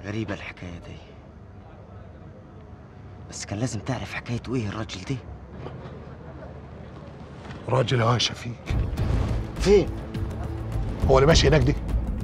غريبة الحكاية دي بس كان لازم تعرف حكايته ايه الراجل ده راجل اه شفيق فين؟ هو اللي ماشي هناك دي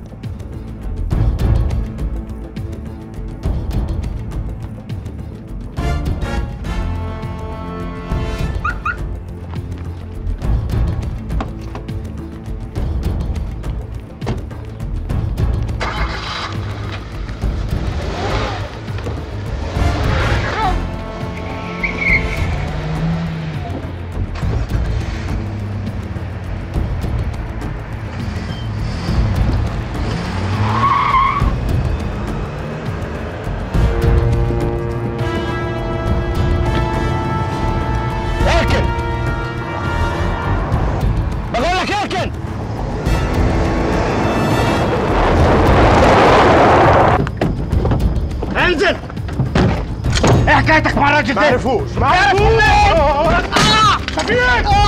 اركن بقول لك اركن انزل ايه حكايتك مع الراجل ده؟ ما عرفوش ما عرفوش شفيق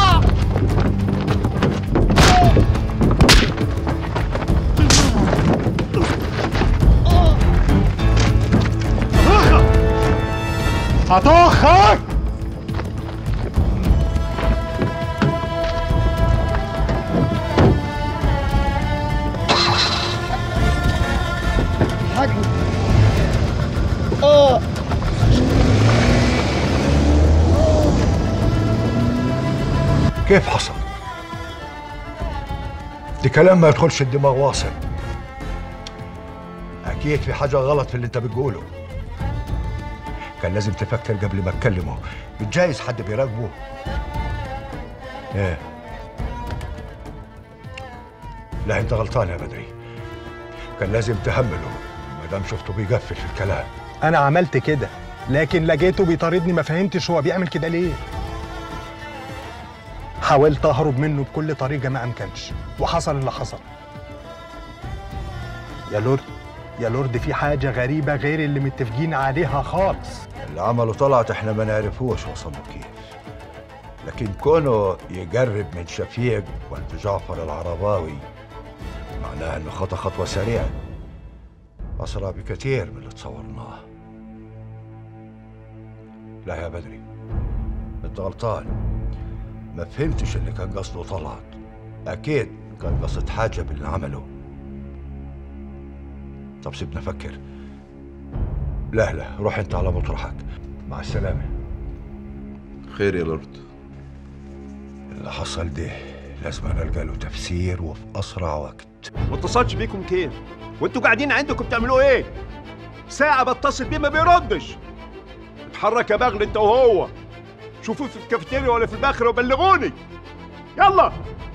هطخك كيف حصل؟ دي كلام ما يدخلش الدماغ واصل أكيد في حاجة غلط في اللي أنت بتقوله كان لازم تفكر قبل ما تكلمه بتجايز حد بيراقبه ايه لا انت غلطان يا بدري كان لازم تهمله ما دام شفته بيقفل في الكلام انا عملت كده لكن لقيته بيطاردني ما فهمتش هو بيعمل كده ليه حاولت اهرب منه بكل طريقه ما امكنش وحصل اللي حصل يا لورد يا لورد في حاجه غريبه غير اللي متفقين عليها خالص اللي عمله طلعت احنا ما نعرفوش وصل له كيف لكن كونه يقرب من شفيق والد جعفر العرباوي معناه انه خطى خطوه سريعه اسرع بكثير من اللي تصورناه لا يا بدري انت غلطان ما فهمتش اللي كان قصده طلعت اكيد كان قصد حاجه باللي عمله طب سيبنا افكر لا لا روح انت على مطرحك مع السلامه خير يا لورد اللي حصل ده لازم نلقى له تفسير وفي اسرع وقت ما اتصلش بيكم كتير وانتوا قاعدين عندكم بتعملوا ايه ساعة بتصل بيه ما بيردش اتحرك يا بغل انت وهو شوفوا في الكافيتيريا ولا في الباخرة وبلغوني يلا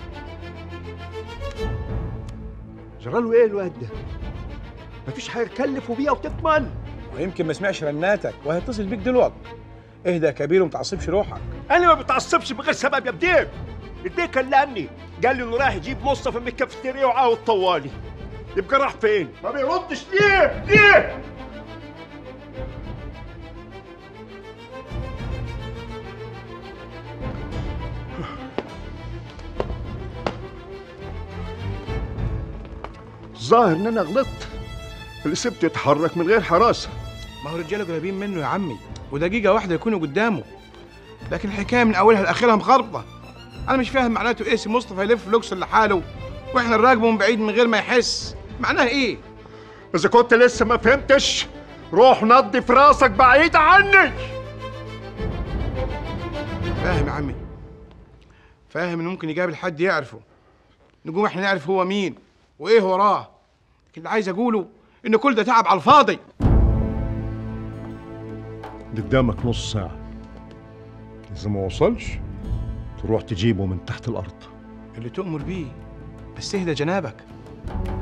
جراله ايه الواد ده مفيش حاجة تكلفوا بيها وتكمل ويمكن ما سمعش رناتك وهيتصل بيك دلوقتي اهدى يا كبير وما تعصبش روحك انا ما بتعصبش بغير سبب يا بديك الديك كلمني قال لي انه رايح يجيب مصطفى من الكافيتيريا وعاود طوالي يبقى راح فين ما بيردش ليه ليه الظاهر ان انا غلطت اللي سبته يتحرك من غير حراسه ما هو رجاله قريبين منه يا عمي ودقيقه واحده يكونوا قدامه لكن الحكايه من اولها لاخرها مخربطه انا مش فاهم معناته ايه سي مصطفى يلف لوكسر لحاله واحنا نراقبه من بعيد من غير ما يحس معناها ايه اذا كنت لسه ما فهمتش روح نظف راسك بعيد عني فاهم يا عمي فاهم انه ممكن يقابل حد يعرفه نقوم احنا نعرف هو مين وايه وراه لكن اللي عايز اقوله ان كل ده تعب على الفاضي قدامك نص ساعة إذا ما وصلش تروح تجيبه من تحت الأرض اللي تؤمر بيه بس اهدى جنابك